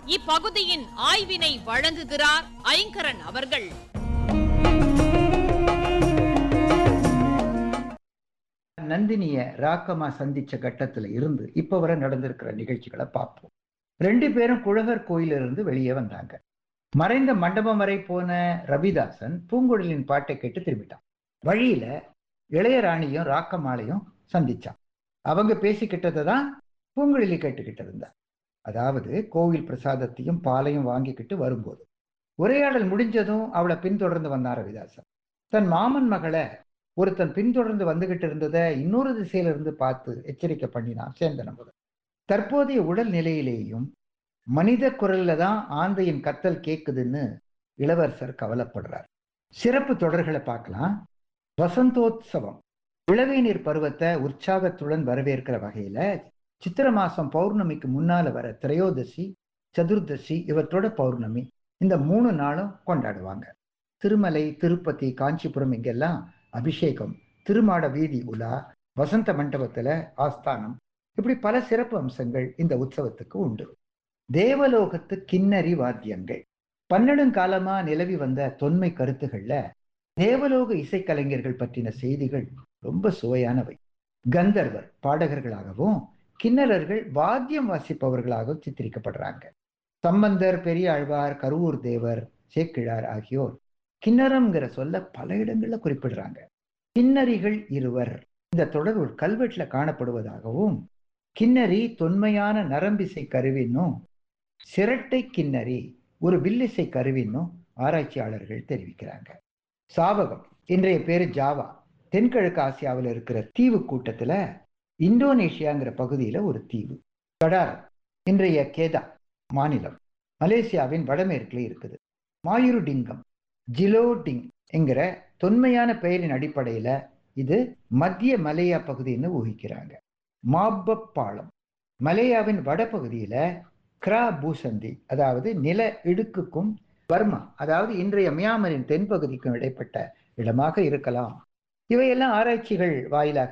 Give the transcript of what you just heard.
இப்பகுதியின் ஆய்வினை வழங்குகிறார் ஐங்கரன் அவர்கள் நந்தினிய ராக்கமா சந்திச்ச கட்டத்துல இருந்து இப்ப வரை நடந்திருக்கிற நிகழ்ச்சிகளை பார்ப்போம் ரெண்டு பேரும் குழகர் கோயிலிருந்து வெளியே வந்தாங்க மறைந்த மண்டபம் வரை போன ரவிதாசன் பூங்குழலின் பாட்டை கேட்டு திரும்பிட்டான் வழியில இளையராணியும் ராக்கமாலையும் சந்திச்சான் அவங்க பேசிக்கிட்டதை தான் பூங்குழலி கேட்டுக்கிட்டு இருந்தா அதாவது கோவில் பிரசாதத்தையும் பாலையும் வாங்கிக்கிட்டு வரும்போது உரையாடல் முடிஞ்சதும் அவளை பின்தொடர்ந்து வந்தான் ரவிதாசன் தன் மாமன் மகளை ஒருத்தன் பின்தொடர்ந்து வந்துகிட்டு இருந்ததை இன்னொரு திசையில இருந்து பார்த்து எச்சரிக்கை பண்ணினான் சேந்தன முதல் தற்போதைய உடல் நிலையிலேயும் மனித குரல்ல தான் ஆந்தையின் கத்தல் கேக்குதுன்னு இளவரசர் கவலைப்படுறார் சிறப்பு தொடர்களை பார்க்கலாம் வசந்தோத்சவம் இளவேநீர் பருவத்தை உற்சாகத்துடன் வரவேற்கிற வகையில சித்திர மாசம் பௌர்ணமிக்கு முன்னால வர திரையோதசி சதுர்தசி இவற்றோட பௌர்ணமி இந்த மூணு நாளும் கொண்டாடுவாங்க திருமலை திருப்பதி காஞ்சிபுரம் இங்கெல்லாம் அபிஷேகம் திருமாட வீதி உலா வசந்த மண்டபத்துல ஆஸ்தானம் இப்படி பல சிறப்பு அம்சங்கள் இந்த உற்சவத்துக்கு உண்டு தேவலோகத்து கிண்ணறி வாத்தியங்கள் பன்னெடுங்காலமா நிலவி வந்த தொன்மை கருத்துகள்ல தேவலோக இசைக்கலைஞர்கள் பற்றின செய்திகள் ரொம்ப சுவையானவை கந்தர்வர் பாடகர்களாகவும் கிண்ணறர்கள் வாத்தியம் வாசிப்பவர்களாகவும் சித்தரிக்கப்படுறாங்க சம்பந்தர் பெரியாழ்வார் கருவூர் தேவர் சேக்கிழார் ஆகியோர் கிண்ணறம்ங்கிற சொல்ல பல இடங்கள்ல குறிப்பிடுறாங்க கிண்ணறிகள் இருவர் இந்த தொடர் ஒரு கல்வெட்டுல காணப்படுவதாகவும் கிண்ணறி தொன்மையான நரம்பிசை கருவின்னும் சிரட்டை கிண்ணறி ஒரு வில்லிசை கருவின்னும் ஆராய்ச்சியாளர்கள் தெரிவிக்கிறாங்க சாவகம் இன்றைய பேரு ஜாவா தென்கிழக்கு ஆசியாவில் இருக்கிற தீவு கூட்டத்துல இந்தோனேஷியாங்கிற பகுதியில ஒரு தீவு கடாரம் இன்றைய கேதா மாநிலம் மலேசியாவின் வடமேற்குல இருக்குது மாயுருடிங்கம் ஜிலோடிங் என்கிற தொன்மையான பெயரின் அடிப்படையில இது மத்திய மலேயா பகுதின்னு ஊகிக்கிறாங்க மாப்பப்பாளம் மலேயாவின் வடபகுதியில கிரா பூசந்தி அதாவது நில இடுக்குக்கும் பர்மா அதாவது இன்றைய மியாமரின் தென்பகுதிக்கும் இடைப்பட்ட இடமாக இருக்கலாம் இவையெல்லாம் ஆராய்ச்சிகள் வாயிலாக